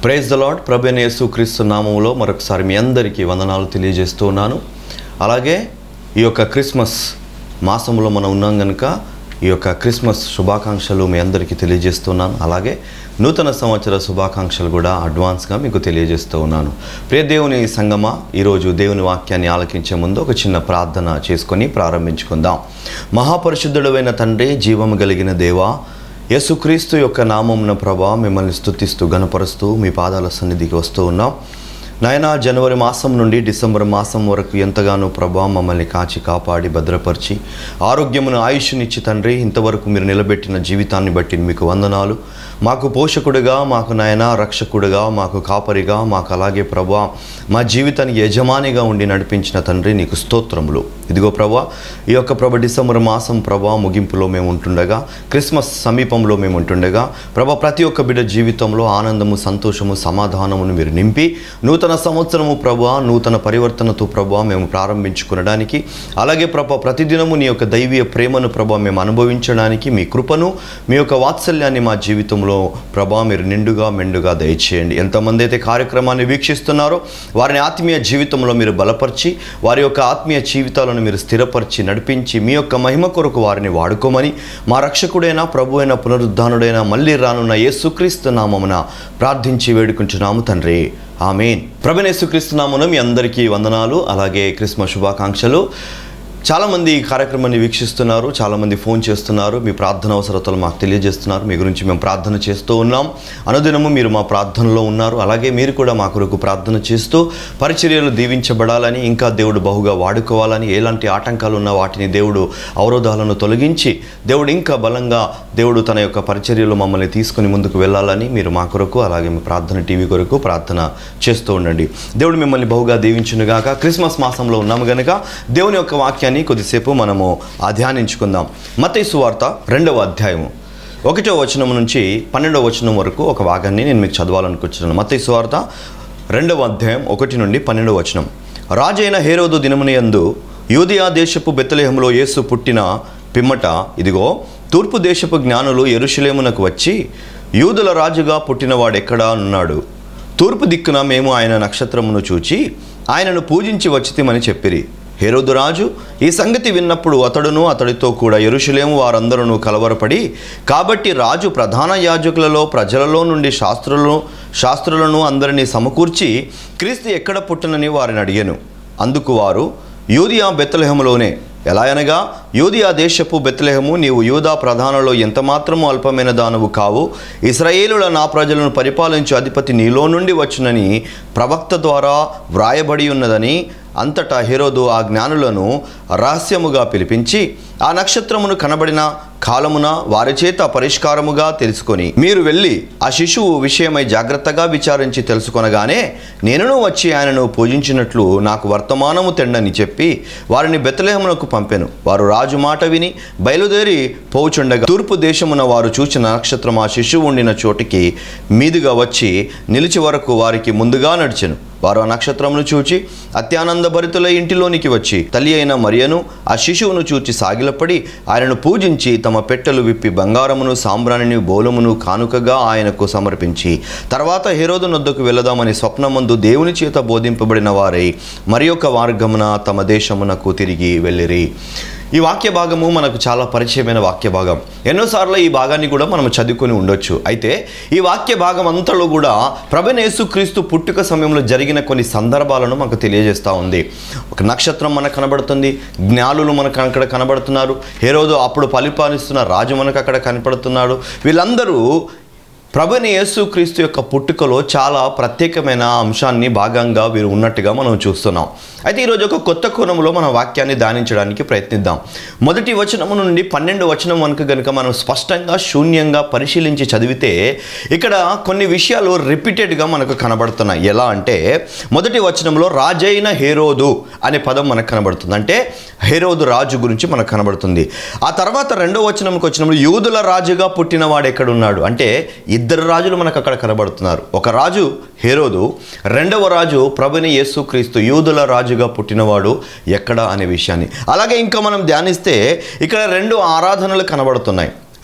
praise the lord ప్రభైన యేసు క్రీస్తు నామములో మరొకసారి మీ అందరికీ వందనాలు తెలియజేస్తూ ఉన్నాను అలాగే ఈ యొక్క క్రిస్మస్ మాసంలో మనం ఉన్నాం కనుక ఈ యొక్క క్రిస్మస్ శుభాకాంక్షలు మీ అందరికీ తెలియజేస్తున్నాను అలాగే నూతన సంవత్సర శుభాకాంక్షలు కూడా అడ్వాన్స్గా మీకు తెలియజేస్తూ ఉన్నాను ప్రియ దేవుని సంగమ ఈరోజు దేవుని వాక్యాన్ని ఆలకించే ముందు ఒక చిన్న ప్రార్థన చేసుకొని ప్రారంభించుకుందాం మహాపరిశుద్ధుడైన తండ్రి జీవము కలిగిన దేవా యేసుక్రీస్తు యొక్క నామమున ప్రభా మిమ్మల్ని స్తుతిస్తూ గనపరుస్తూ మీ పాదాల సన్నిధికి వస్తూ ఉన్నాం నాయన జనవరి మాసం నుండి డిసెంబర్ మాసం వరకు ఎంతగానో ప్రభా మమ్మల్ని కాచి కాపాడి భద్రపరిచి ఆరోగ్యమును ఆయుష్నిచ్చి తండ్రి ఇంతవరకు మీరు నిలబెట్టిన జీవితాన్ని బట్టి మీకు వందనాలు మాకు పోషకుడిగా మాకు నాయన రక్షకుడిగా మాకు కాపరిగా మాకు అలాగే ప్రభా మా జీవితానికి యజమానిగా ఉండి నడిపించిన తండ్రి నీకు స్తోత్రములు ఇదిగో ప్రభా ఈ యొక్క ప్రభ డిసెంబర్ మాసం ప్రభా ముగింపులో మేము ఉంటుండగా క్రిస్మస్ సమీపంలో మేము ఉంటుండగా ప్రభా ప్రతి ఒక్క బిడ్డ జీవితంలో ఆనందము సంతోషము సమాధానమును మీరు నింపి నూతన సంవత్సరము ప్రభా నూతన పరివర్తనతో ప్రభా మేము ప్రారంభించుకునడానికి అలాగే ప్రభా ప్రతిదినము నీ యొక్క దైవీయ ప్రేమను ప్రభా మేము అనుభవించడానికి మీ కృపను మీ యొక్క వాత్సల్యాన్ని మా జీవితంలో ప్రభా మీరు నిండుగా మెండుగా దయచేయండి ఎంతమంది అయితే కార్యక్రమాన్ని వీక్షిస్తున్నారో వారిని ఆత్మీయ జీవితంలో మీరు బలపరిచి వారి యొక్క ఆత్మీయ జీవితాలను మీరు స్థిరపరిచి నడిపించి మీ యొక్క మహిమ కొరకు వారిని వాడుకోమని మా రక్షకుడైన ప్రభు అయిన పునరుద్ధానుడైన మళ్ళీ రానున్న యేసుక్రీస్తు నామమున ప్రార్థించి వేడుకుంటున్నాము తండ్రి ఆమెన్ ప్రభనేసుక్రీస్తు నామమున మీ అందరికీ వందనాలు అలాగే క్రిస్మస్ శుభాకాంక్షలు చాలామంది ఈ కార్యక్రమాన్ని వీక్షిస్తున్నారు చాలామంది ఫోన్ చేస్తున్నారు మీ ప్రార్థన అవసరతలు మాకు తెలియజేస్తున్నారు మీ గురించి మేము ప్రార్థన చేస్తూ ఉన్నాం అనుదినము మీరు మా ప్రార్థనలో ఉన్నారు అలాగే మీరు కూడా మా కొరకు ప్రార్థన చేస్తూ పరిచర్యలు దీవించబడాలని ఇంకా దేవుడు బహుగా వాడుకోవాలని ఎలాంటి ఆటంకాలు ఉన్న వాటిని దేవుడు అవరోధాలను తొలగించి దేవుడు ఇంకా బలంగా దేవుడు తన యొక్క పరిచర్యలు మమ్మల్ని తీసుకుని ముందుకు వెళ్ళాలని మీరు మా కొరకు అలాగే మీ ప్రార్థన టీవీ కొరకు ప్రార్థన చేస్తూ ఉండండి దేవుడు మిమ్మల్ని బహుగా దీవించునుగాక క్రిస్మస్ మాసంలో ఉన్నాము గనుక దేవుని యొక్క వాక్యాన్ని కొద్దిసేపు మనము ఆ ధ్యానించుకుందాం మత్తయి సువార్త రెండవ అధ్యాయము ఒకటో వచనం నుంచి పన్నెండవ వచనం వరకు ఒక భాగాన్ని నేను మీకు చదవాలనుకుంటున్నాను మత్తయి సువార్త రెండవ అధ్యాయం ఒకటి నుండి పన్నెండవ వచనం రాజైన హేరోదు దినమునియందు యూదియా దేశపు బెత్తలేహంలో యేసు పుట్టిన పిమ్మట ఇదిగో తూర్పు దేశపు జ్ఞానులు ఎరుషులేమునకు వచ్చి యూదుల రాజుగా పుట్టినవాడెక్కడా అన్నాడు తూర్పు దిక్కున మేము ఆయన నక్షత్రమును చూచి ఆయనను పూజించి వచ్చితిమని చెప్పిరి హేరోదు రాజు ఈ సంగతి విన్నప్పుడు అతడును అతడితో కూడా ఎరుషులేము వారందరూ కలవరపడి కాబట్టి రాజు ప్రధాన యాజకులలో ప్రజలలో నుండి శాస్త్రులను శాస్త్రులను అందరినీ సమకూర్చి క్రీస్తు ఎక్కడ పుట్టనని వారిని అడిగాను అందుకు వారు యూదియా బెత్తలెహములోనే ఎలా అనగా యూదియా దేశపు బెత్లెహము నీవు యూదా ప్రధానంలో ఎంతమాత్రము అల్పమైన దానవు కావు ఇస్రాయేలుల నా ప్రజలను పరిపాలించు అధిపతి నీలో నుండి వచ్చునని ప్రవక్త ద్వారా వ్రాయబడి ఉన్నదని అంతటా హెరోదు ఆ జ్ఞానులను రహస్యముగా పిలిపించి ఆ నక్షత్రమును కనబడిన కాలమున వారి చేత పరిష్కారముగా తెలుసుకొని మీరు వెళ్ళి ఆ శిశువు విషయమై జాగ్రత్తగా విచారించి తెలుసుకొనగానే నేనును వచ్చి ఆయనను పూజించినట్లు నాకు వర్తమానము తెండని చెప్పి వారిని బెత్తలేహమునకు పంపెను వారు రాజు మాట విని బయలుదేరి పోవుచుండగా తూర్పు దేశమున వారు చూచిన నక్షత్రం ఆ శిశువు ఉండిన చోటికి మీదుగా వచ్చి నిలిచి వరకు వారికి ముందుగా నడిచెను వారు ఆ నక్షత్రమును చూచి అత్యానంద భరితుల ఇంటిలోనికి వచ్చి తల్లి అయిన మరియను ఆ శిశువును చూచి సాగిలపడి ఆయనను పూజించి తమ పెట్టెలు విప్పి బంగారమును సాంబ్రాణిని బోలమును కానుకగా ఆయనకు సమర్పించి తర్వాత హెరోదు నొద్దకు వెళదామని స్వప్నమందు దేవుని చేత బోధింపబడిన వారై మరి యొక్క మార్గమున తమ దేశమునకు తిరిగి వెళ్ళిరి ఈ వాక్య భాగము మనకు చాలా పరిచయమైన వాక్య భాగం ఎన్నోసార్లు ఈ భాగాన్ని కూడా మనం చదువుకొని ఉండొచ్చు అయితే ఈ వాక్య భాగం అంతలో కూడా ప్రభనేసు క్రీస్తు పుట్టుక సమయంలో జరిగిన కొన్ని సందర్భాలను మనకు తెలియజేస్తూ ఉంది ఒక నక్షత్రం మనకు కనబడుతుంది జ్ఞానులు మనకు అక్కడ కనబడుతున్నారు హేరోదు అప్పుడు పరిపాలిస్తున్న రాజు మనకు అక్కడ కనపడుతున్నాడు వీళ్ళందరూ ప్రభుని యేసుక్రీస్తు యొక్క పుట్టుకలో చాలా ప్రత్యేకమైన అంశాన్ని భాగంగా వీరు ఉన్నట్టుగా మనం చూస్తున్నాం అయితే ఈరోజు ఒక కొత్త కోణంలో మన వాక్యాన్ని ధ్యానించడానికి ప్రయత్నిద్దాం మొదటి వచనము నుండి పన్నెండు వచనం వరకు కనుక మనం స్పష్టంగా శూన్యంగా పరిశీలించి చదివితే ఇక్కడ కొన్ని విషయాలు రిపీటెడ్గా మనకు కనబడుతున్నాయి ఎలా అంటే మొదటి వచనంలో రాజైన హేరోదు అనే పదం మనకు కనబడుతుంది అంటే హేరోదు రాజు గురించి మనకు కనబడుతుంది ఆ తర్వాత రెండో వచనంకి వచ్చినప్పుడు యూదుల రాజుగా పుట్టినవాడు ఎక్కడున్నాడు అంటే ఇద్దరు రాజులు మనకు అక్కడ కనబడుతున్నారు ఒక రాజు హేరోదు రెండవ రాజు ప్రభుని యేసుక్రీస్తు యూదుల రాజుగా పుట్టినవాడు ఎక్కడ అనే విషయాన్ని అలాగే ఇంకా మనం ధ్యానిస్తే ఇక్కడ రెండు ఆరాధనలు కనబడుతున్నాయి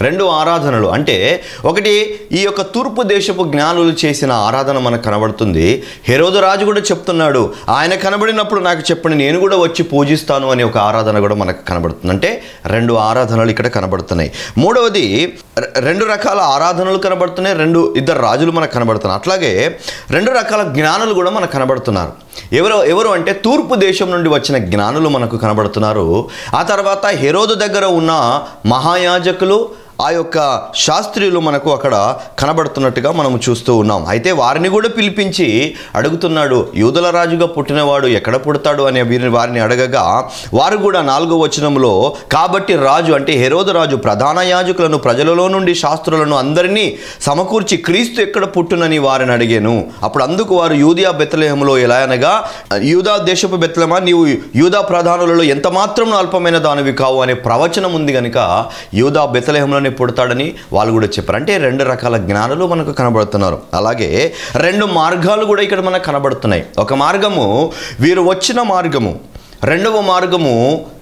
రెండు ఆరాధనలు అంటే ఒకటి ఈ యొక్క తూర్పు దేశపు జ్ఞానులు చేసిన ఆరాధన మనకు కనబడుతుంది హెరోదు రాజు కూడా చెప్తున్నాడు ఆయన కనబడినప్పుడు నాకు చెప్పండి నేను కూడా వచ్చి పూజిస్తాను అనే ఒక ఆరాధన కూడా మనకు కనబడుతుంది అంటే రెండు ఆరాధనలు ఇక్కడ కనబడుతున్నాయి మూడవది రె- రెండు రకాల ఆరాధనలు కనబడుతున్నాయి రెండు ఇద్దరు రాజులు మనకు కనబడుతున్నారు అట్లాగే రెండు రకాల జ్ఞానులు కూడా మనకు కనబడుతున్నారు ఎవరు ఎవరు అంటే తూర్పు దేశం నుండి వచ్చిన జ్ఞానులు మనకు కనబడుతున్నారు ఆ తర్వాత హెరోదు దగ్గర ఉన్న మహాయాజకులు ఆ యొక్క శాస్త్రీయులు మనకు అక్కడ కనబడుతున్నట్టుగా మనం చూస్తూ ఉన్నాం అయితే వారిని కూడా పిలిపించి అడుగుతున్నాడు యూదుల రాజుగా పుట్టినవాడు ఎక్కడ పుడతాడు అనే వీరిని వారిని అడగగా వారు కూడా నాలుగో వచనంలో కాబట్టి రాజు అంటే హెరోదు రాజు ప్రధాన యాజకులను ప్రజలలో నుండి శాస్త్రులను అందరినీ సమకూర్చి క్రీస్తు ఎక్కడ పుట్టునని వారిని అడిగాను అప్పుడు అందుకు వారు యూదియా బెత్తలేహంలో ఎలా అనగా యూదా దేశపు బెత్తలమా నీవు యూదా ప్రధానులలో ఎంత మాత్రం అల్పమైన దానివి కావు అనే ప్రవచనం ఉంది కనుక యూదా బెత్తలేహంలోనే పుడతాడని వాళ్ళు కూడా చెప్పారు అంటే రెండు రకాల జ్ఞానులు మనకు కనబడుతున్నారు అలాగే రెండు మార్గాలు కూడా ఇక్కడ మనకు కనబడుతున్నాయి ఒక మార్గము వీరు వచ్చిన మార్గము రెండవ మార్గము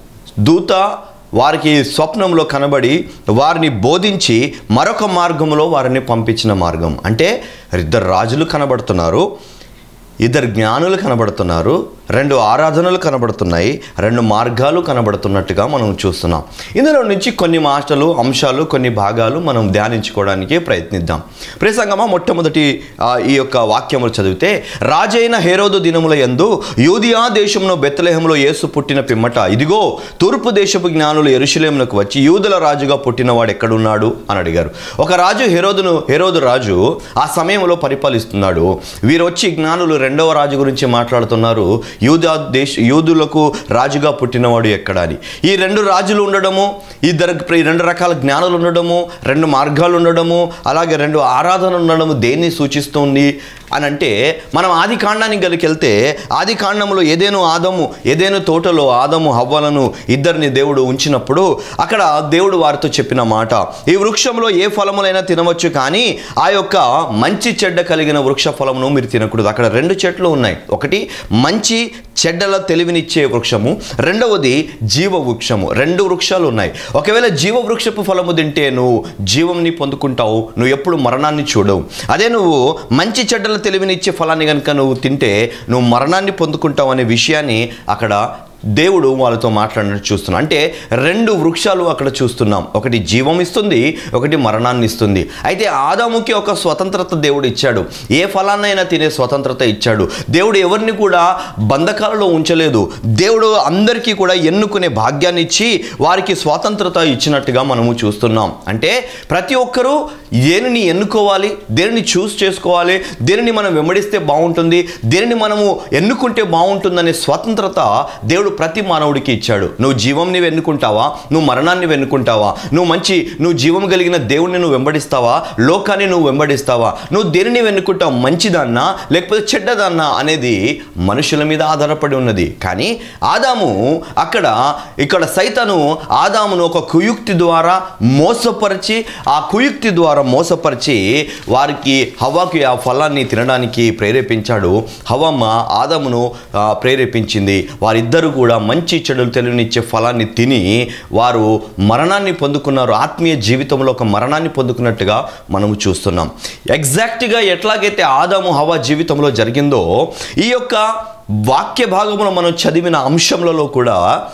దూత వారికి స్వప్నంలో కనబడి వారిని బోధించి మరొక మార్గంలో వారిని పంపించిన మార్గం అంటే ఇద్దరు రాజులు కనబడుతున్నారు ఇద్దరు జ్ఞానులు కనబడుతున్నారు రెండు ఆరాధనలు కనబడుతున్నాయి రెండు మార్గాలు కనబడుతున్నట్టుగా మనం చూస్తున్నాం ఇందులో నుంచి కొన్ని మాటలు అంశాలు కొన్ని భాగాలు మనం ధ్యానించుకోవడానికి ప్రయత్నిద్దాం ప్రేసంగమా మొట్టమొదటి ఆ, ఈ యొక్క వాక్యములు చదివితే రాజైన హేరోదు దినముల యందు యూదియా దేశంలో బెత్తలేహంలో యేసు పుట్టిన పిమ్మట ఇదిగో తూర్పు దేశపు జ్ఞానులు ఎరుషలేమునకు వచ్చి యూదుల రాజుగా పుట్టినవాడు ఎక్కడున్నాడు అని అడిగారు ఒక రాజు హెరోదును హెరోదు రాజు ఆ సమయంలో పరిపాలిస్తున్నాడు వీరు వచ్చి జ్ఞానులు రెండవ రాజు గురించి మాట్లాడుతున్నారు యూదా దేశ యూదులకు రాజుగా పుట్టినవాడు ఎక్కడ అని ఈ రెండు రాజులు ఉండడము ఇద్దరు ఈ రెండు రకాల జ్ఞానులు ఉండడము రెండు మార్గాలు ఉండడము అలాగే రెండు ఆరాధన ఉండడము దేన్ని సూచిస్తుంది అని అంటే మనం ఆది కాండానికి గలికి వెళ్తే ఆది కాండంలో ఏదేను ఆదము ఏదేను తోటలో ఆదము హవ్వలను ఇద్దరిని దేవుడు ఉంచినప్పుడు అక్కడ దేవుడు వారితో చెప్పిన మాట ఈ వృక్షంలో ఏ ఫలములైనా తినవచ్చు కానీ ఆ యొక్క మంచి చెడ్డ కలిగిన వృక్ష ఫలమును మీరు తినకూడదు అక్కడ రెండు చెట్లు ఉన్నాయి ఒకటి మంచి చెడ్డల తెలివినిచ్చే వృక్షము రెండవది జీవ వృక్షము రెండు వృక్షాలు ఉన్నాయి ఒకవేళ జీవ వృక్షపు ఫలము తింటే నువ్వు జీవంని పొందుకుంటావు నువ్వు ఎప్పుడు మరణాన్ని చూడవు అదే నువ్వు మంచి చెడ్డల తెలివినిచ్చే ఫలాన్ని కనుక నువ్వు తింటే నువ్వు మరణాన్ని పొందుకుంటావు అనే విషయాన్ని అక్కడ దేవుడు వాళ్ళతో మాట్లాడినట్టు చూస్తున్నాం అంటే రెండు వృక్షాలు అక్కడ చూస్తున్నాం ఒకటి జీవం ఇస్తుంది ఒకటి మరణాన్ని ఇస్తుంది అయితే ఆదాముకి ఒక స్వతంత్రత దేవుడు ఇచ్చాడు ఏ ఫలాన్నైనా తినే స్వతంత్రత ఇచ్చాడు దేవుడు ఎవరిని కూడా బంధకాలలో ఉంచలేదు దేవుడు అందరికీ కూడా ఎన్నుకునే భాగ్యాన్ని ఇచ్చి వారికి స్వాతంత్రత ఇచ్చినట్టుగా మనము చూస్తున్నాం అంటే ప్రతి ఒక్కరూ దేనిని ఎన్నుకోవాలి దేనిని చూస్ చేసుకోవాలి దేనిని మనం వెంబడిస్తే బాగుంటుంది దేనిని మనము ఎన్నుకుంటే బాగుంటుందనే స్వతంత్రత దేవుడు ప్రతి మానవుడికి ఇచ్చాడు నువ్వు జీవంని వెన్నుకుంటావా నువ్వు మరణాన్ని వెన్నుకుంటావా నువ్వు మంచి నువ్వు జీవం కలిగిన దేవుణ్ణి నువ్వు వెంబడిస్తావా లోకాన్ని నువ్వు వెంబడిస్తావా నువ్వు దేనిని వెన్నుకుంటావు మంచిదన్నా లేకపోతే చెడ్డదన్నా అనేది మనుషుల మీద ఆధారపడి ఉన్నది కానీ ఆదాము అక్కడ ఇక్కడ సైతను ఆదామును ఒక కుయుక్తి ద్వారా మోసపరిచి ఆ కుయుక్తి ద్వారా మోసపరిచి వారికి హవ్వకి ఆ ఫలాన్ని తినడానికి ప్రేరేపించాడు హవమ్మ ఆదామును ఆ, ప్రేరేపించింది వారిద్దరూ కూడా మంచి చెడులు తెలివినిచ్చే ఫలాన్ని తిని వారు మరణాన్ని పొందుకున్నారు ఆత్మీయ జీవితంలో ఒక మరణాన్ని పొందుకున్నట్టుగా మనము చూస్తున్నాం ఎగ్జాక్ట్గా ఎట్లాగైతే ఆదాము హవా జీవితంలో జరిగిందో ఈ యొక్క వాక్య భాగంలో మనం చదివిన అంశంలలో కూడా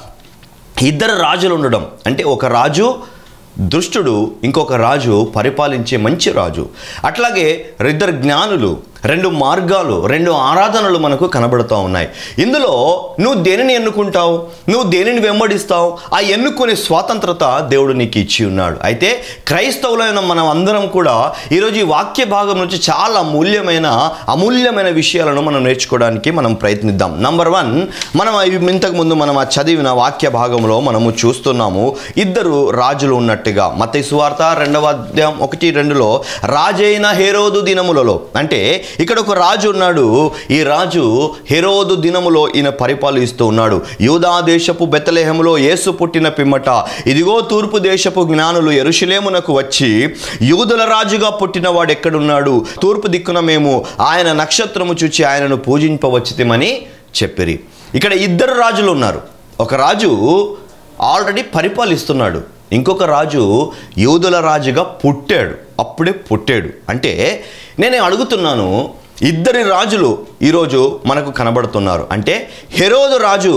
ఇద్దరు రాజులు ఉండడం అంటే ఒక రాజు దుష్టుడు ఇంకొక రాజు పరిపాలించే మంచి రాజు అట్లాగే ఇద్దరు జ్ఞానులు రెండు మార్గాలు రెండు ఆరాధనలు మనకు కనబడుతూ ఉన్నాయి ఇందులో నువ్వు దేనిని ఎన్నుకుంటావు నువ్వు దేనిని వెంబడిస్తావు ఆ ఎన్నుకునే స్వాతంత్రత దేవుడు నీకు ఇచ్చి ఉన్నాడు అయితే క్రైస్తవులైన మనం అందరం కూడా ఈరోజు ఈ వాక్య భాగం నుంచి చాలా మూల్యమైన అమూల్యమైన విషయాలను మనం నేర్చుకోవడానికి మనం ప్రయత్నిద్దాం నంబర్ వన్ మనం ఇవి ఇంతకుముందు మనం ఆ చదివిన వాక్య భాగంలో మనము చూస్తున్నాము ఇద్దరు రాజులు ఉన్నట్టుగా మత సువార్త రెండవ అధ్యాయం ఒకటి రెండులో రాజైన హేరోదు దినములలో అంటే ఇక్కడ ఒక రాజు ఉన్నాడు ఈ రాజు హెరోదు దినములో ఈయన పరిపాలిస్తూ ఉన్నాడు యూదా దేశపు బెత్తలేహములో యేసు పుట్టిన పిమ్మట ఇదిగో తూర్పు దేశపు జ్ఞానులు ఎరుషులేమునకు వచ్చి యూదుల రాజుగా పుట్టినవాడు ఎక్కడున్నాడు తూర్పు దిక్కున మేము ఆయన నక్షత్రము చూచి ఆయనను పూజింపవచ్చితమని చెప్పిరి ఇక్కడ ఇద్దరు రాజులు ఉన్నారు ఒక రాజు ఆల్రెడీ పరిపాలిస్తున్నాడు ఇంకొక రాజు యూదుల రాజుగా పుట్టాడు అప్పుడే పుట్టాడు అంటే నేను అడుగుతున్నాను ఇద్దరి రాజులు ఈరోజు మనకు కనబడుతున్నారు అంటే హెరోదు రాజు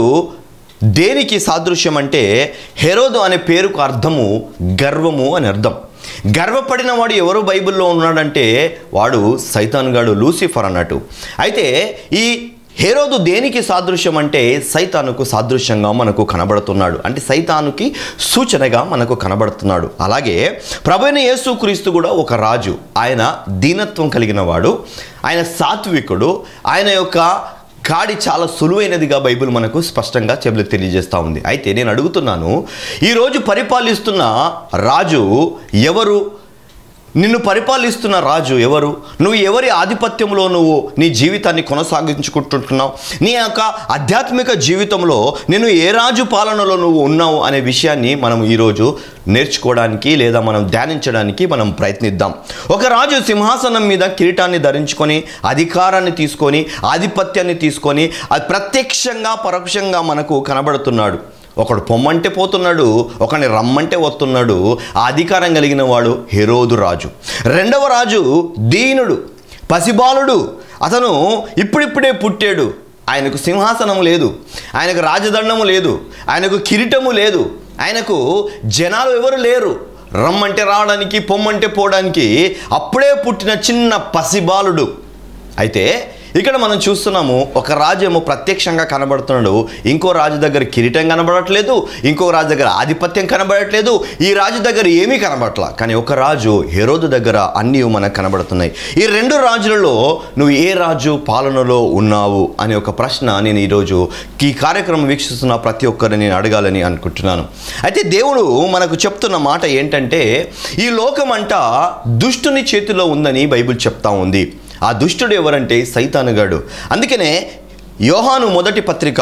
దేనికి సాదృశ్యం అంటే హెరోదు అనే పేరుకు అర్థము గర్వము అని అర్థం గర్వపడిన వాడు ఎవరు బైబిల్లో ఉన్నాడంటే వాడు సైతాన్గాడు లూసిఫర్ అన్నట్టు అయితే ఈ హేరోదు దేనికి సాదృశ్యం అంటే సైతానుకు సాదృశ్యంగా మనకు కనబడుతున్నాడు అంటే సైతానుకి సూచనగా మనకు కనబడుతున్నాడు అలాగే ప్రభుని యేసుక్రీస్తు కూడా ఒక రాజు ఆయన దీనత్వం కలిగిన వాడు ఆయన సాత్వికుడు ఆయన యొక్క కాడి చాలా సులువైనదిగా బైబిల్ మనకు స్పష్టంగా చెబులు తెలియజేస్తూ ఉంది అయితే నేను అడుగుతున్నాను ఈరోజు పరిపాలిస్తున్న రాజు ఎవరు నిన్ను పరిపాలిస్తున్న రాజు ఎవరు నువ్వు ఎవరి ఆధిపత్యంలో నువ్వు నీ జీవితాన్ని కొనసాగించుకుంటున్నావు నీ యొక్క ఆధ్యాత్మిక జీవితంలో నేను ఏ రాజు పాలనలో నువ్వు ఉన్నావు అనే విషయాన్ని మనం ఈరోజు నేర్చుకోవడానికి లేదా మనం ధ్యానించడానికి మనం ప్రయత్నిద్దాం ఒక రాజు సింహాసనం మీద కిరీటాన్ని ధరించుకొని అధికారాన్ని తీసుకొని ఆధిపత్యాన్ని తీసుకొని అది ప్రత్యక్షంగా పరోక్షంగా మనకు కనబడుతున్నాడు ఒకడు పొమ్మంటే పోతున్నాడు ఒకని రమ్మంటే వస్తున్నాడు ఆ అధికారం కలిగిన వాడు హెరోదు రాజు రెండవ రాజు దీనుడు పసిబాలుడు అతను ఇప్పుడిప్పుడే పుట్టాడు ఆయనకు సింహాసనం లేదు ఆయనకు రాజదండము లేదు ఆయనకు కిరీటము లేదు ఆయనకు జనాలు ఎవరు లేరు రమ్మంటే రావడానికి పొమ్మంటే పోవడానికి అప్పుడే పుట్టిన చిన్న పసిబాలుడు అయితే ఇక్కడ మనం చూస్తున్నాము ఒక రాజు ఏమో ప్రత్యక్షంగా కనబడుతున్నాడు ఇంకో రాజు దగ్గర కిరీటం కనబడట్లేదు ఇంకో రాజు దగ్గర ఆధిపత్యం కనబడట్లేదు ఈ రాజు దగ్గర ఏమీ కనబడట్లా కానీ ఒక రాజు హెరోదు దగ్గర అన్నీ మనకు కనబడుతున్నాయి ఈ రెండు రాజులలో నువ్వు ఏ రాజు పాలనలో ఉన్నావు అనే ఒక ప్రశ్న నేను ఈరోజు ఈ కార్యక్రమం వీక్షిస్తున్న ప్రతి ఒక్కరిని నేను అడగాలని అనుకుంటున్నాను అయితే దేవుడు మనకు చెప్తున్న మాట ఏంటంటే ఈ లోకమంతా దుష్టుని చేతిలో ఉందని బైబిల్ చెప్తా ఉంది ఆ దుష్టుడు ఎవరంటే సైతానుగాడు అందుకనే యోహాను మొదటి పత్రిక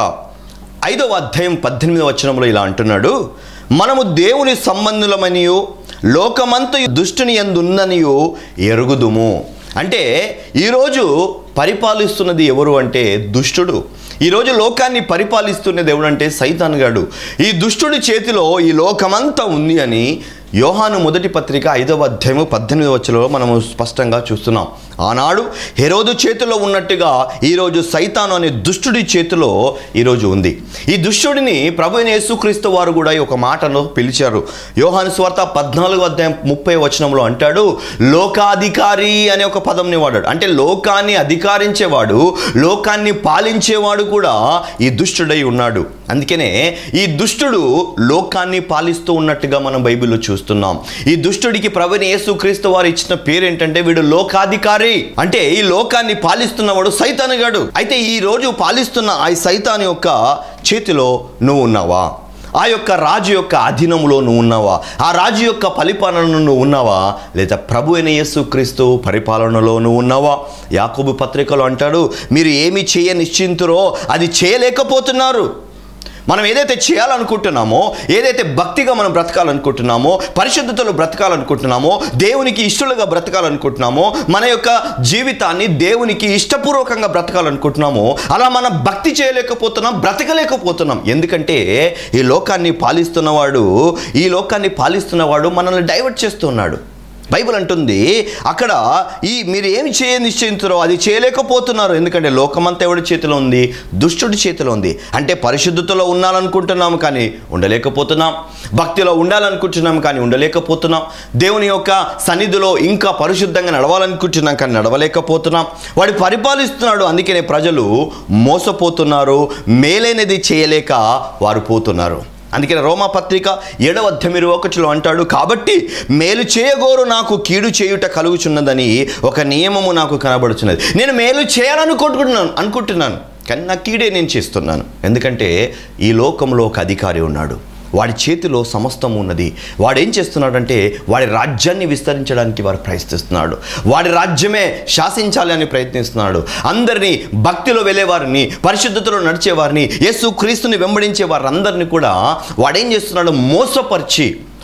ఐదవ అధ్యాయం పద్దెనిమిదవ వచనంలో ఇలా అంటున్నాడు మనము దేవుని సంబంధులమనియు లోకమంత దుష్టుని ఎందున్ననియు ఎరుగుదుము అంటే ఈరోజు పరిపాలిస్తున్నది ఎవరు అంటే దుష్టుడు ఈరోజు లోకాన్ని పరిపాలిస్తున్నది ఎవడంటే సైతానుగాడు ఈ దుష్టుడి చేతిలో ఈ లోకమంతా ఉంది అని యోహాను మొదటి పత్రిక ఐదవ అధ్యాయము పద్దెనిమిది వచ్చలో మనము స్పష్టంగా చూస్తున్నాం ఆనాడు హెరోదు చేతిలో ఉన్నట్టుగా ఈరోజు సైతాను అనే దుష్టుడి చేతిలో ఈరోజు ఉంది ఈ దుష్టుడిని ప్రభు అయిన యేసుక్రీస్తు వారు కూడా ఈ ఒక మాటను పిలిచారు యోహాను స్వార్త పద్నాలుగు అధ్యాయం ముప్పై వచనంలో అంటాడు లోకాధికారి అనే ఒక పదంని వాడాడు అంటే లోకాన్ని అధికారించేవాడు లోకాన్ని పాలించేవాడు కూడా ఈ దుష్టుడై ఉన్నాడు అందుకనే ఈ దుష్టుడు లోకాన్ని పాలిస్తూ ఉన్నట్టుగా మనం బైబిల్లో చూస్తున్నాం ఈ దుష్టుడికి ప్రవీణ యేసుక్రీస్తు వారు ఇచ్చిన పేరు ఏంటంటే వీడు లోకాధికారి అంటే ఈ లోకాన్ని పాలిస్తున్నవాడు సైతానుగాడు అయితే ఈ రోజు పాలిస్తున్న ఆ సైతాన్ యొక్క చేతిలో నువ్వు ఉన్నావా ఆ యొక్క రాజు యొక్క అధీనంలో నువ్వు ఉన్నావా ఆ రాజు యొక్క పరిపాలనలో నువ్వు ఉన్నావా లేదా ప్రభు అయిన యేసుక్రీస్తు పరిపాలనలో నువ్వు ఉన్నావా యాకోబు పత్రికలో అంటాడు మీరు ఏమి చేయ నిశ్చింతురో అది చేయలేకపోతున్నారు మనం ఏదైతే చేయాలనుకుంటున్నామో ఏదైతే భక్తిగా మనం బ్రతకాలనుకుంటున్నామో పరిశుద్ధతలో బ్రతకాలనుకుంటున్నామో దేవునికి ఇష్టలుగా బ్రతకాలనుకుంటున్నామో మన యొక్క జీవితాన్ని దేవునికి ఇష్టపూర్వకంగా బ్రతకాలనుకుంటున్నామో అలా మనం భక్తి చేయలేకపోతున్నాం బ్రతకలేకపోతున్నాం ఎందుకంటే ఈ లోకాన్ని పాలిస్తున్నవాడు ఈ లోకాన్ని పాలిస్తున్నవాడు మనల్ని డైవర్ట్ చేస్తున్నాడు బైబిల్ అంటుంది అక్కడ ఈ మీరు ఏమి చేయ నిశ్చయించారో అది చేయలేకపోతున్నారు ఎందుకంటే లోకమంతా ఎవడి చేతిలో ఉంది దుష్టుడి చేతిలో ఉంది అంటే పరిశుద్ధతలో ఉండాలనుకుంటున్నాము కానీ ఉండలేకపోతున్నాం భక్తిలో ఉండాలనుకుంటున్నాం కానీ ఉండలేకపోతున్నాం దేవుని యొక్క సన్నిధిలో ఇంకా పరిశుద్ధంగా నడవాలనుకుంటున్నాం కానీ నడవలేకపోతున్నాం వాడు పరిపాలిస్తున్నాడు అందుకనే ప్రజలు మోసపోతున్నారు మేలైనది చేయలేక వారు పోతున్నారు అందుకని రోమా పత్రిక ఏడవ అధ్యాయం ఇరవై ఒకటిలో అంటాడు కాబట్టి మేలు చేయగోరు నాకు కీడు చేయుట కలుగుచున్నదని ఒక నియమము నాకు కనబడుచున్నది నేను మేలు చేయాలనుకుంటున్నాను అనుకుంటున్నాను కానీ నా కీడే నేను చేస్తున్నాను ఎందుకంటే ఈ లోకంలో ఒక అధికారి ఉన్నాడు వాడి చేతిలో సమస్తం ఉన్నది వాడు ఏం చేస్తున్నాడంటే వాడి రాజ్యాన్ని విస్తరించడానికి వాడు ప్రయత్నిస్తున్నాడు వాడి రాజ్యమే శాసించాలి అని ప్రయత్నిస్తున్నాడు అందరినీ భక్తిలో వెళ్ళేవారిని పరిశుద్ధతలో నడిచేవారిని యేసు క్రీస్తుని వెంబడించే వారందరినీ కూడా వాడేం చేస్తున్నాడు మోసపరిచి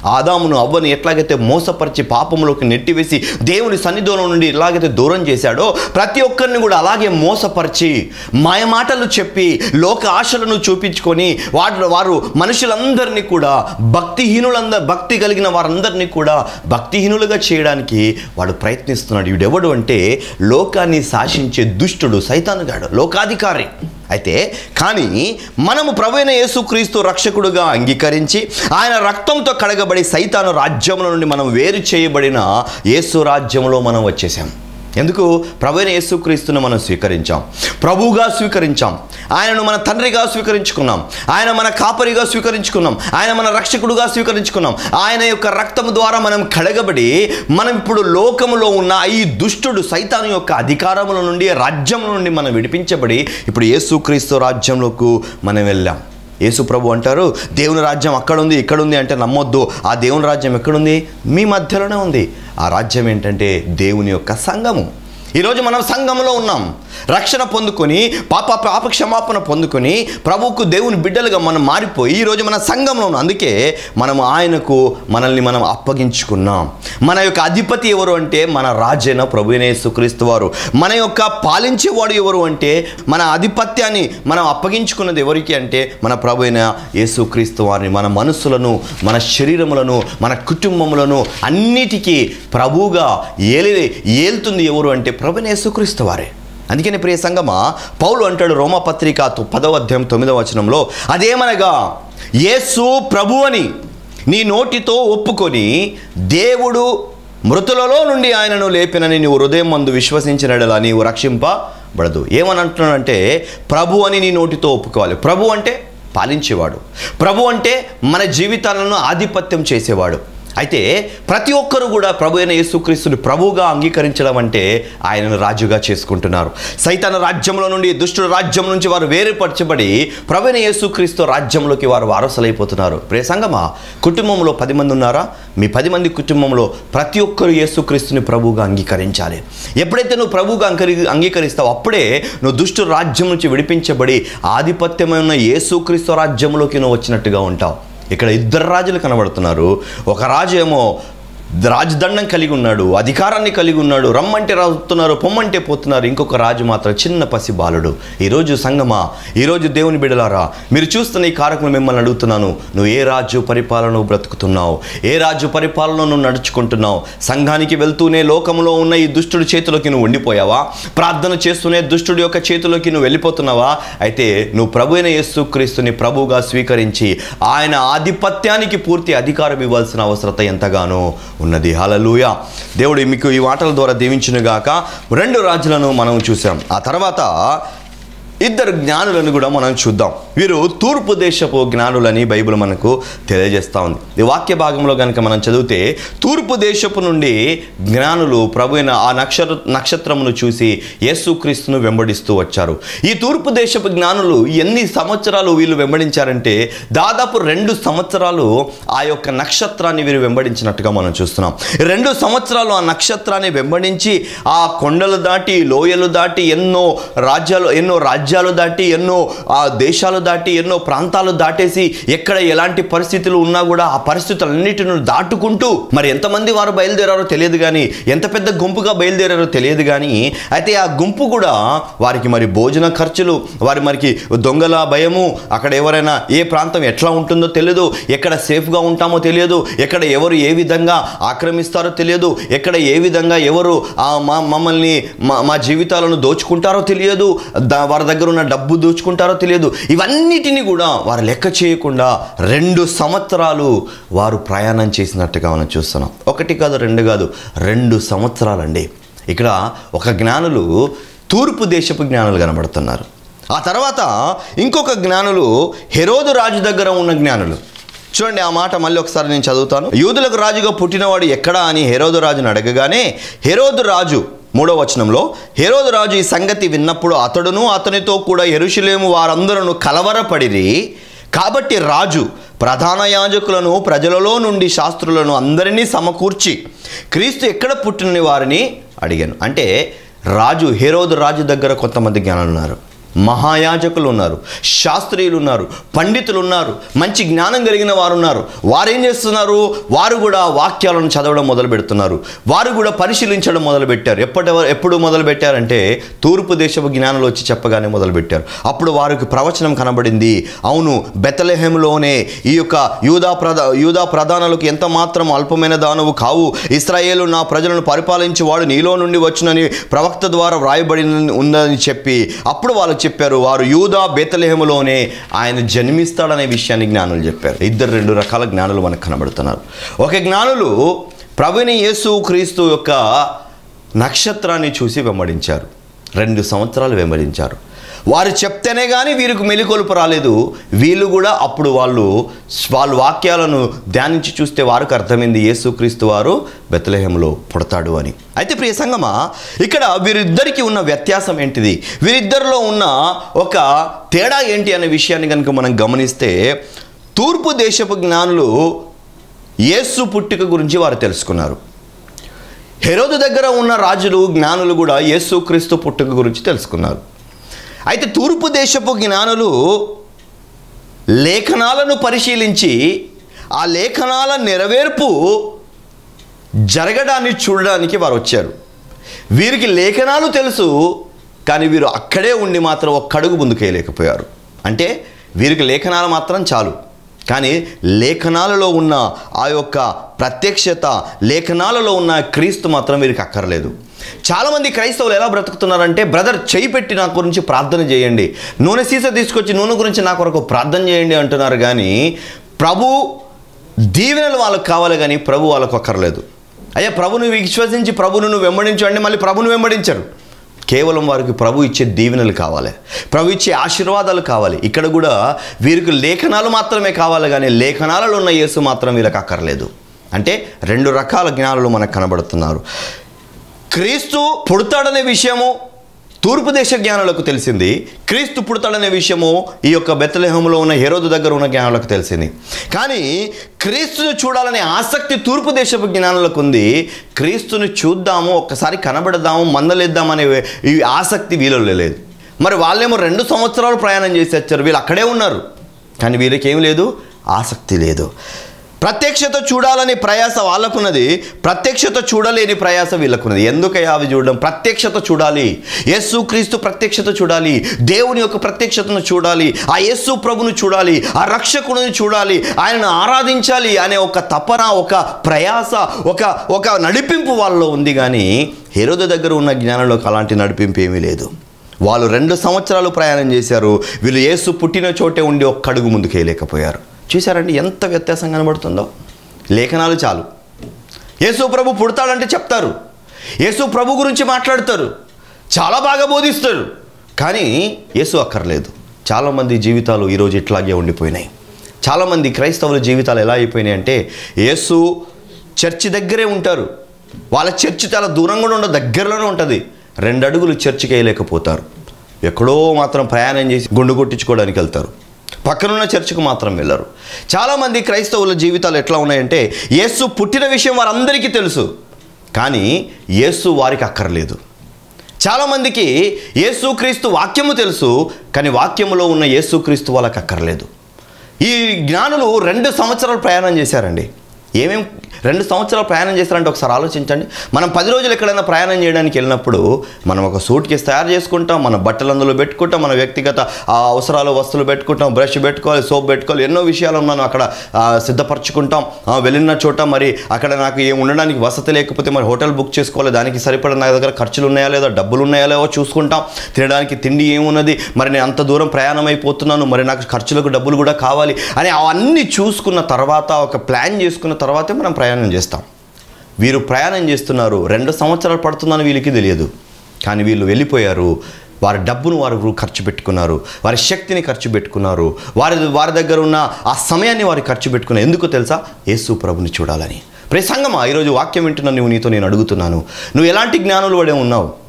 ఆదామును అవ్వని ఎట్లాగైతే మోసపరిచి పాపంలోకి నెట్టివేసి దేవుని సన్నిధిలో నుండి ఎలాగైతే దూరం చేశాడో ప్రతి ఒక్కరిని కూడా అలాగే మోసపరిచి మాయమాటలు చెప్పి లోక ఆశలను చూపించుకొని వాటి వారు మనుషులందరినీ కూడా భక్తిహీనులందరూ భక్తి కలిగిన వారందరినీ కూడా భక్తిహీనులుగా చేయడానికి వాడు ప్రయత్నిస్తున్నాడు వీడెవడు అంటే లోకాన్ని శాసించే దుష్టుడు సైతానుగాడు లోకాధికారి అయితే కానీ మనము ప్రభువైన యేసుక్రీస్తు రక్షకుడుగా అంగీకరించి ఆయన రక్తంతో కడగబడి సైతాను రాజ్యముల నుండి మనం వేరు చేయబడిన యేసు రాజ్యంలో మనం వచ్చేసాం ఎందుకు ప్రభువైన యేసుక్రీస్తును మనం స్వీకరించాం ప్రభువుగా స్వీకరించాం ఆయనను మన తండ్రిగా స్వీకరించుకున్నాం ఆయన మన కాపరిగా స్వీకరించుకున్నాం ఆయన మన రక్షకుడుగా స్వీకరించుకున్నాం ఆయన యొక్క రక్తము ద్వారా మనం కడగబడి మనం ఇప్పుడు లోకములో ఉన్న ఈ దుష్టుడు సైతాను యొక్క అధికారముల నుండి రాజ్యం నుండి మనం విడిపించబడి ఇప్పుడు యేసుక్రీస్తు రాజ్యంలోకి మనం వెళ్ళాం యేసు ప్రభు అంటారు దేవుని రాజ్యం అక్కడ ఉంది ఇక్కడ ఉంది అంటే నమ్మొద్దు ఆ దేవుని రాజ్యం ఎక్కడుంది మీ మధ్యలోనే ఉంది ఆ రాజ్యం ఏంటంటే దేవుని యొక్క సంఘము ఈరోజు మనం సంఘంలో ఉన్నాం రక్షణ పొందుకొని పాప పాప క్షమాపణ పొందుకొని ప్రభువుకు దేవుని బిడ్డలుగా మనం మారిపోయి ఈరోజు మన సంఘంలో ఉన్నాం అందుకే మనం ఆయనకు మనల్ని మనం అప్పగించుకున్నాం మన యొక్క అధిపతి ఎవరు అంటే మన రాజైన ప్రభునే యేసుక్రీస్తు వారు మన యొక్క పాలించేవాడు ఎవరు అంటే మన ఆధిపత్యాన్ని మనం అప్పగించుకున్నది ఎవరికి అంటే మన ప్రభు అయిన యేసుక్రీస్తు వారిని మన మనస్సులను మన శరీరములను మన కుటుంబములను అన్నిటికీ ప్రభువుగా ఏలి ఏలుతుంది ఎవరు అంటే ప్రభుని యేసుక్రీస్తు వారే అందుకని ప్రియ సంగమా పౌలు అంటాడు రోమపత్రిక తొ- పదవ అధ్యాయం తొమ్మిదవ వచనంలో అదేమనగా యేసు ప్రభు అని నీ నోటితో ఒప్పుకొని దేవుడు మృతులలో నుండి ఆయనను లేపినని నీవు హృదయం మందు విశ్వసించినడలా నీవు రక్షింపబడదు ఏమని అంటున్నాడంటే ప్రభు అని నీ నోటితో ఒప్పుకోవాలి ప్రభు అంటే పాలించేవాడు ప్రభు అంటే మన జీవితాలను ఆధిపత్యం చేసేవాడు అయితే ప్రతి ఒక్కరు కూడా ప్రభు అయిన యేసుక్రీస్తుని ప్రభువుగా అంగీకరించడం అంటే ఆయనను రాజుగా చేసుకుంటున్నారు సైతాన రాజ్యంలో నుండి దుష్టుల రాజ్యం నుంచి వారు వేరుపరచబడి ప్రభు అయిన యేసుక్రీస్తు రాజ్యంలోకి వారు వారసులైపోతున్నారు ప్రియ సంగమా కుటుంబంలో పది మంది ఉన్నారా మీ పది మంది కుటుంబంలో ప్రతి ఒక్కరు యేసుక్రీస్తుని ప్రభువుగా అంగీకరించాలి ఎప్పుడైతే నువ్వు ప్రభువుగా అంకరి అంగీకరిస్తావో అప్పుడే నువ్వు దుష్టు రాజ్యం నుంచి విడిపించబడి ఆధిపత్యమైన యేసుక్రీస్తు రాజ్యంలోకి నువ్వు వచ్చినట్టుగా ఉంటావు ఇక్కడ ఇద్దరు రాజులు కనబడుతున్నారు ఒక రాజు ఏమో రాజదండం కలిగి ఉన్నాడు అధికారాన్ని కలిగి ఉన్నాడు రమ్మంటే రాస్తున్నారు పొమ్మంటే పోతున్నారు ఇంకొక రాజు మాత్రం చిన్న పసి బాలుడు ఈరోజు సంగమా ఈరోజు దేవుని బిడలారా మీరు చూస్తున్న ఈ కార్యక్రమం మిమ్మల్ని అడుగుతున్నాను నువ్వు ఏ రాజు పరిపాలన బ్రతుకుతున్నావు ఏ రాజు పరిపాలన నువ్వు నడుచుకుంటున్నావు సంఘానికి వెళ్తూనే లోకంలో ఉన్న ఈ దుష్టుడి చేతిలోకి నువ్వు ఉండిపోయావా ప్రార్థన చేస్తూనే దుష్టుడి యొక్క చేతిలోకి నువ్వు వెళ్ళిపోతున్నావా అయితే నువ్వు ప్రభు అయిన యేసుక్రీస్తుని ప్రభువుగా స్వీకరించి ఆయన ఆధిపత్యానికి పూర్తి అధికారం ఇవ్వాల్సిన అవసరత ఎంతగానో ఉన్నది హలలుయ దేవుడు మీకు ఈ మాటల ద్వారా దీవించునుగాక రెండు రాజులను మనం చూసాం ఆ తర్వాత ఇద్దరు జ్ఞానులను కూడా మనం చూద్దాం వీరు తూర్పు దేశపు జ్ఞానులని బైబిల్ మనకు తెలియజేస్తూ ఉంది ఈ వాక్య భాగంలో కనుక మనం చదివితే తూర్పు దేశపు నుండి జ్ఞానులు ప్రభు అయిన ఆ నక్షత్ర నక్షత్రమును చూసి యేసుక్రీస్తును వెంబడిస్తూ వచ్చారు ఈ తూర్పు దేశపు జ్ఞానులు ఎన్ని సంవత్సరాలు వీళ్ళు వెంబడించారంటే దాదాపు రెండు సంవత్సరాలు ఆ యొక్క నక్షత్రాన్ని వీరు వెంబడించినట్టుగా మనం చూస్తున్నాం రెండు సంవత్సరాలు ఆ నక్షత్రాన్ని వెంబడించి ఆ కొండలు దాటి లోయలు దాటి ఎన్నో రాజ్యాలు ఎన్నో రాజ్యాలు దాటి ఎన్నో ఆ దేశాలు దాటి ఎన్నో ప్రాంతాలు దాటేసి ఎక్కడ ఎలాంటి పరిస్థితులు ఉన్నా కూడా ఆ పరిస్థితులన్నిటిని దాటుకుంటూ మరి ఎంతమంది వారు బయలుదేరారో తెలియదు కానీ ఎంత పెద్ద గుంపుగా బయలుదేరారో తెలియదు కానీ అయితే ఆ గుంపు కూడా వారికి మరి భోజన ఖర్చులు వారి మరికి దొంగల భయము అక్కడ ఎవరైనా ఏ ప్రాంతం ఎట్లా ఉంటుందో తెలియదు ఎక్కడ సేఫ్గా ఉంటామో తెలియదు ఎక్కడ ఎవరు ఏ విధంగా ఆక్రమిస్తారో తెలియదు ఎక్కడ ఏ విధంగా ఎవరు ఆ మా మమ్మల్ని మా మా జీవితాలను దోచుకుంటారో తెలియదు దా- వారి దగ్గర ఉన్న డబ్బు దోచుకుంటారో తెలియదు ఇవన్నిటిని కూడా వారు లెక్క చేయకుండా రెండు సంవత్సరాలు వారు ప్రయాణం చేసినట్టుగా మనం చూస్తున్నాం ఒకటి కాదు రెండు కాదు రెండు సంవత్సరాలండి ఇక్కడ ఒక జ్ఞానులు తూర్పు దేశపు జ్ఞానులు కనబడుతున్నారు ఆ తర్వాత ఇంకొక జ్ఞానులు హెరోదు రాజు దగ్గర ఉన్న జ్ఞానులు చూడండి ఆ మాట మళ్ళీ ఒకసారి నేను చదువుతాను యూదులకు రాజుగా పుట్టినవాడు ఎక్కడా అని హెరోదు రాజును అడగగానే హెరోదు రాజు మూడో వచనంలో హెరోదు రాజు ఈ సంగతి విన్నప్పుడు అతడును అతనితో కూడా ఎరుషులేము వారందరూ కలవరపడిరి కాబట్టి రాజు ప్రధాన యాజకులను ప్రజలలో నుండి శాస్త్రులను అందరినీ సమకూర్చి క్రీస్తు ఎక్కడ పుట్టిన వారిని అడిగాను అంటే రాజు హెరోదు రాజు దగ్గర కొంతమంది జ్ఞానులు ఉన్నారు మహాయాజకులు ఉన్నారు శాస్త్రీయులు ఉన్నారు పండితులు ఉన్నారు మంచి జ్ఞానం కలిగిన వారు ఉన్నారు వారు ఏం చేస్తున్నారు వారు కూడా వాక్యాలను చదవడం మొదలు పెడుతున్నారు వారు కూడా పరిశీలించడం మొదలు పెట్టారు ఎప్పటి ఎప్పుడు మొదలు పెట్టారంటే తూర్పు దేశపు జ్ఞానులు వచ్చి చెప్పగానే మొదలు పెట్టారు అప్పుడు వారికి ప్రవచనం కనబడింది అవును బెతలెహెంలోనే ఈ యొక్క యూదా ప్రధా యూదా ప్రధానులకు ఎంత మాత్రం అల్పమైన దానవు కావు ఇస్రాయేలు నా ప్రజలను పరిపాలించి వాడు నీలో నుండి వచ్చునని ప్రవక్త ద్వారా వ్రాయబడి ఉందని చెప్పి అప్పుడు వాళ్ళు చెప్పారు వారు యూదా బేతలేహములోనే ఆయన జన్మిస్తాడనే విషయాన్ని జ్ఞానులు చెప్పారు ఇద్దరు రెండు రకాల జ్ఞానులు మనకు కనబడుతున్నారు ఒక జ్ఞానులు ప్రభుని యేసు క్రీస్తు యొక్క నక్షత్రాన్ని చూసి వెంబడించారు రెండు సంవత్సరాలు వెంబడించారు వారు చెప్తేనే కానీ వీరికి మెలికొలుపు రాలేదు వీళ్ళు కూడా అప్పుడు వాళ్ళు వాళ్ళ వాక్యాలను ధ్యానించి చూస్తే వారికి అర్థమైంది యేసుక్రీస్తు వారు బెత్తలేహంలో పుడతాడు అని అయితే ప్రియ సంగమా ఇక్కడ వీరిద్దరికి ఉన్న వ్యత్యాసం ఏంటిది వీరిద్దరిలో ఉన్న ఒక తేడా ఏంటి అనే విషయాన్ని కనుక మనం గమనిస్తే తూర్పు దేశపు జ్ఞానులు యేసు పుట్టుక గురించి వారు తెలుసుకున్నారు హెరోదు దగ్గర ఉన్న రాజులు జ్ఞానులు కూడా యేసుక్రీస్తు పుట్టుక గురించి తెలుసుకున్నారు అయితే తూర్పు దేశపు జ్ఞానులు లేఖనాలను పరిశీలించి ఆ లేఖనాల నెరవేర్పు జరగడాన్ని చూడడానికి వారు వచ్చారు వీరికి లేఖనాలు తెలుసు కానీ వీరు అక్కడే ఉండి మాత్రం ఒక్కడుగు ముందుకేయలేకపోయారు అంటే వీరికి లేఖనాలు మాత్రం చాలు కానీ లేఖనాలలో ఉన్న ఆ యొక్క ప్రత్యక్షత లేఖనాలలో ఉన్న క్రీస్తు మాత్రం వీరికి అక్కర్లేదు చాలామంది క్రైస్తవులు ఎలా బ్రతుకుతున్నారంటే బ్రదర్ చేయి పెట్టి నా గురించి ప్రార్థన చేయండి నూనె సీస తీసుకొచ్చి నూనె గురించి నా కొరకు ప్రార్థన చేయండి అంటున్నారు కానీ ప్రభు దీవెనలు వాళ్ళకు కావాలి కానీ ప్రభు వాళ్ళకు అక్కర్లేదు అయ్యా ప్రభుని విశ్వసించి ప్రభును నువ్వు వెంబడించు అంటే మళ్ళీ ప్రభును వెంబడించరు కేవలం వారికి ప్రభు ఇచ్చే దీవెనలు కావాలి ప్రభు ఇచ్చే ఆశీర్వాదాలు కావాలి ఇక్కడ కూడా వీరికి లేఖనాలు మాత్రమే కావాలి కానీ లేఖనాలలో ఉన్న యేసు మాత్రం వీళ్ళకి అక్కర్లేదు అంటే రెండు రకాల జ్ఞానులు మనకు కనబడుతున్నారు క్రీస్తు పుడతాడనే విషయము తూర్పు దేశ జ్ఞానులకు తెలిసింది క్రీస్తు పుడతాడనే విషయము ఈ యొక్క బెత్తలేహంలో ఉన్న హెరోదు దగ్గర ఉన్న జ్ఞానులకు తెలిసింది కానీ క్రీస్తును చూడాలనే ఆసక్తి తూర్పు దేశపు జ్ఞానులకు ఉంది క్రీస్తుని చూద్దాము ఒక్కసారి కనబడదాము మందలేద్దామనే ఈ ఆసక్తి వీళ్ళలో లేదు మరి వాళ్ళేమో రెండు సంవత్సరాలు ప్రయాణం చేసి వచ్చారు వీళ్ళు అక్కడే ఉన్నారు కానీ వీళ్ళకి ఏం లేదు ఆసక్తి లేదు ప్రత్యక్షత చూడాలని ప్రయాస వాళ్ళకున్నది ప్రత్యక్షత చూడలేని ప్రయాస వీళ్ళకున్నది ఎందుకయ్యా అవి చూడడం ప్రత్యక్షత చూడాలి యేసు క్రీస్తు ప్రత్యక్షత చూడాలి దేవుని యొక్క ప్రత్యక్షతను చూడాలి ఆ యేసు ప్రభును చూడాలి ఆ రక్షకుడిని చూడాలి ఆయనను ఆరాధించాలి అనే ఒక తపన ఒక ప్రయాస ఒక ఒక నడిపింపు వాళ్ళలో ఉంది కానీ హెరోద దగ్గర ఉన్న జ్ఞానంలోకి అలాంటి నడిపింపు ఏమీ లేదు వాళ్ళు రెండు సంవత్సరాలు ప్రయాణం చేశారు వీళ్ళు యేసు పుట్టిన చోటే ఉండి ఒక్క అడుగు ముందుకు వేయలేకపోయారు చూసారండి ఎంత వ్యత్యాసం కనబడుతుందో లేఖనాలు చాలు యేసు ప్రభు పుడతాడంటే చెప్తారు యేసు ప్రభు గురించి మాట్లాడతారు చాలా బాగా బోధిస్తారు కానీ యేసు అక్కర్లేదు చాలామంది జీవితాలు ఈరోజు ఇట్లాగే ఉండిపోయినాయి చాలామంది క్రైస్తవుల జీవితాలు ఎలా అయిపోయినాయి అంటే యేసు చర్చి దగ్గరే ఉంటారు వాళ్ళ చర్చి చాలా దూరంగా కూడా ఉండదు దగ్గరలోనే ఉంటుంది రెండు అడుగులు చర్చికి వేయలేకపోతారు ఎక్కడో మాత్రం ప్రయాణం చేసి గుండు కొట్టించుకోవడానికి వెళ్తారు పక్కనున్న చర్చికి మాత్రం వెళ్ళరు చాలామంది క్రైస్తవుల జీవితాలు ఎట్లా ఉన్నాయంటే యేసు పుట్టిన విషయం వారందరికీ తెలుసు కానీ యేసు వారికి అక్కర్లేదు చాలామందికి యేసుక్రీస్తు వాక్యము తెలుసు కానీ వాక్యములో ఉన్న యేసుక్రీస్తు వాళ్ళకి అక్కర్లేదు ఈ జ్ఞానులు రెండు సంవత్సరాలు ప్రయాణం చేశారండి ఏమేం రెండు సంవత్సరాలు ప్రయాణం చేశారంటే ఒకసారి ఆలోచించండి మనం పది రోజులు ఎక్కడైనా ప్రయాణం చేయడానికి వెళ్ళినప్పుడు మనం ఒక సూట్ కేసు తయారు చేసుకుంటాం మన బట్టలు అందులో పెట్టుకుంటాం మన వ్యక్తిగత ఆ, అవసరాలు వస్తువులు పెట్టుకుంటాం బ్రష్ పెట్టుకోవాలి సోప్ పెట్టుకోవాలి ఎన్నో విషయాలు మనం అక్కడ ఆ, సిద్ధపరచుకుంటాం ఆ, వెళ్ళిన చోట మరి అక్కడ నాకు ఏం ఉండడానికి వసతి లేకపోతే మరి హోటల్ బుక్ చేసుకోవాలి దానికి సరిపడ నా దగ్గర ఖర్చులు ఉన్నాయా లేదా డబ్బులు ఉన్నాయా లేవో చూసుకుంటాం తినడానికి తిండి ఏమున్నది మరి నేను అంత దూరం ప్రయాణం అయిపోతున్నాను మరి నాకు ఖర్చులకు డబ్బులు కూడా కావాలి అని అవన్నీ చూసుకున్న తర్వాత ఒక ప్లాన్ చేసుకున్న తర్వాతే మనం ప్రయాణం చేస్తాం వీరు ప్రయాణం చేస్తున్నారు రెండు సంవత్సరాలు పడుతుందని వీళ్ళకి తెలియదు కానీ వీళ్ళు వెళ్ళిపోయారు వారి డబ్బును వారు ఖర్చు పెట్టుకున్నారు వారి శక్తిని ఖర్చు పెట్టుకున్నారు వారి వారి దగ్గర ఉన్న ఆ సమయాన్ని వారు ఖర్చు పెట్టుకున్నారు ఎందుకు తెలుసా యేసు ప్రభుని చూడాలని ప్రే సంగమా ఈరోజు వాక్యం వింటున్న నువ్వు నీతో నేను అడుగుతున్నాను నువ్వు ఎలాంటి జ్ఞానులు పడే ఉన్నావు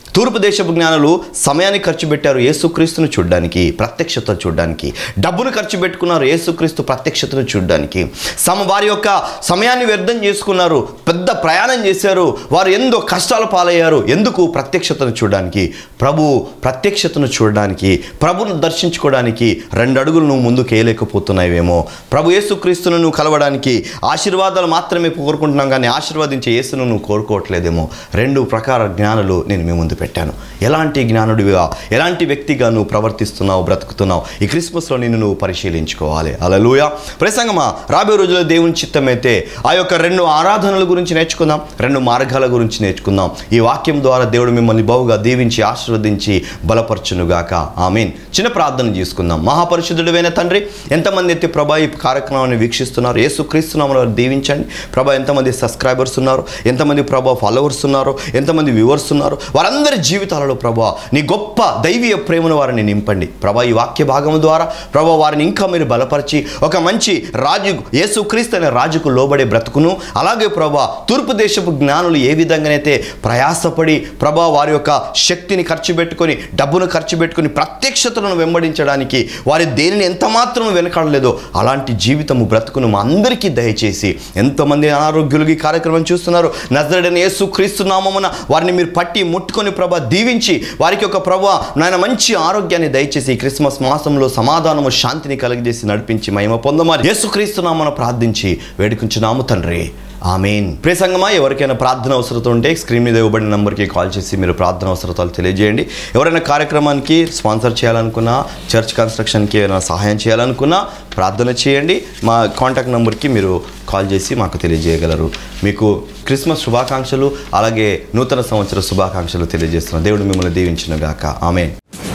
తూర్పు దేశపు జ్ఞానులు సమయాన్ని ఖర్చు పెట్టారు యేసుక్రీస్తును చూడడానికి ప్రత్యక్షత చూడడానికి డబ్బును ఖర్చు పెట్టుకున్నారు యేసుక్రీస్తు ప్రత్యక్షతను చూడడానికి సమ వారి యొక్క సమయాన్ని వ్యర్థం చేసుకున్నారు పెద్ద ప్రయాణం చేశారు వారు ఎంతో కష్టాలు పాలయ్యారు ఎందుకు ప్రత్యక్షతను చూడడానికి ప్రభు ప్రత్యక్షతను చూడడానికి ప్రభును దర్శించుకోవడానికి రెండు అడుగులు నువ్వు ముందుకు వేయలేకపోతున్నావేమో ప్రభు యేసుక్రీస్తును నువ్వు కలవడానికి ఆశీర్వాదాలు మాత్రమే కోరుకుంటున్నాం కానీ ఆశీర్వదించే యేసును నువ్వు కోరుకోవట్లేదేమో రెండు ప్రకార జ్ఞానులు నేను మీ ముందు పెట్టాను ఎలాంటి జ్ఞానుడివిగా ఎలాంటి వ్యక్తిగా నువ్వు ప్రవర్తిస్తున్నావు బ్రతుకుతున్నావు ఈ క్రిస్మస్లో నిన్ను నువ్వు పరిశీలించుకోవాలి అలలుయ ప్రసంగమా రాబోయే రోజుల్లో దేవుని చిత్తమైతే ఆ యొక్క రెండు ఆరాధనల గురించి నేర్చుకుందాం రెండు మార్గాల గురించి నేర్చుకుందాం ఈ వాక్యం ద్వారా దేవుడు మిమ్మల్ని బహుగా దీవించి ఆశీర్వదించి బలపరచునుగాక ఆమెన్ చిన్న ప్రార్థన చేసుకుందాం మహాపరిశుద్ధుడైన తండ్రి ఎంతమంది అయితే ప్రభా ఈ కార్యక్రమాన్ని వీక్షిస్తున్నారు యేసు క్రీస్తునామలో దీవించండి ప్రభా ఎంతమంది సబ్స్క్రైబర్స్ ఉన్నారు ఎంతమంది ప్రభా ఫాలోవర్స్ ఉన్నారు ఎంతమంది వ్యూవర్స్ ఉన్నారు వారందరి జీవితాలలో ప్రభా నీ గొప్ప దైవీయ ప్రేమను వారిని నింపండి ప్రభా ఈ వాక్య భాగం ద్వారా ప్రభా వారిని ఇంకా మీరు బలపరిచి ఒక మంచి రాజు యేసుక్రీస్తు అనే రాజుకు లోబడే బ్రతుకును అలాగే ప్రభా తూర్పు దేశపు జ్ఞానులు ఏ విధంగానైతే ప్రయాసపడి ప్రభా వారి యొక్క శక్తిని ఖర్చు పెట్టుకొని డబ్బును ఖర్చు పెట్టుకొని ప్రత్యక్షతలను వెంబడించడానికి వారి దేనిని ఎంత మాత్రం వెనకాడలేదో అలాంటి జీవితము బ్రతుకును మా అందరికీ దయచేసి ఎంతమంది అనారోగ్యులకి ఈ కార్యక్రమం చూస్తున్నారు నజరడని యేసు క్రీస్తు నామమున వారిని మీరు పట్టి ముట్టుకొని ప్రభా దీవించి వారికి ఒక ప్రభా నాయన మంచి ఆరోగ్యాన్ని దయచేసి ఈ క్రిస్మస్ మాసంలో సమాధానము శాంతిని కలిగజేసి నడిపించి మహిమ పొందమని యేసుక్రీస్తు నామన ప్రార్థించి వేడుకుంటున్నాము తండ్రి ఆమెన్ ప్రియ సంగమా ఎవరికైనా ప్రార్థన అవసరత ఉంటే స్క్రీన్ మీద ఇవ్వబడిన నంబర్కి కాల్ చేసి మీరు ప్రార్థన అవసరతలు తెలియజేయండి ఎవరైనా కార్యక్రమానికి స్పాన్సర్ చేయాలనుకున్నా చర్చ్ కన్స్ట్రక్షన్కి ఏమైనా సహాయం చేయాలనుకున్నా ప్రార్థన చేయండి మా కాంటాక్ట్ నెంబర్కి మీరు కాల్ చేసి మాకు తెలియజేయగలరు మీకు క్రిస్మస్ శుభాకాంక్షలు అలాగే నూతన సంవత్సర శుభాకాంక్షలు తెలియజేస్తున్నాను దేవుడు మిమ్మల్ని దీవించిన గాక ఆమె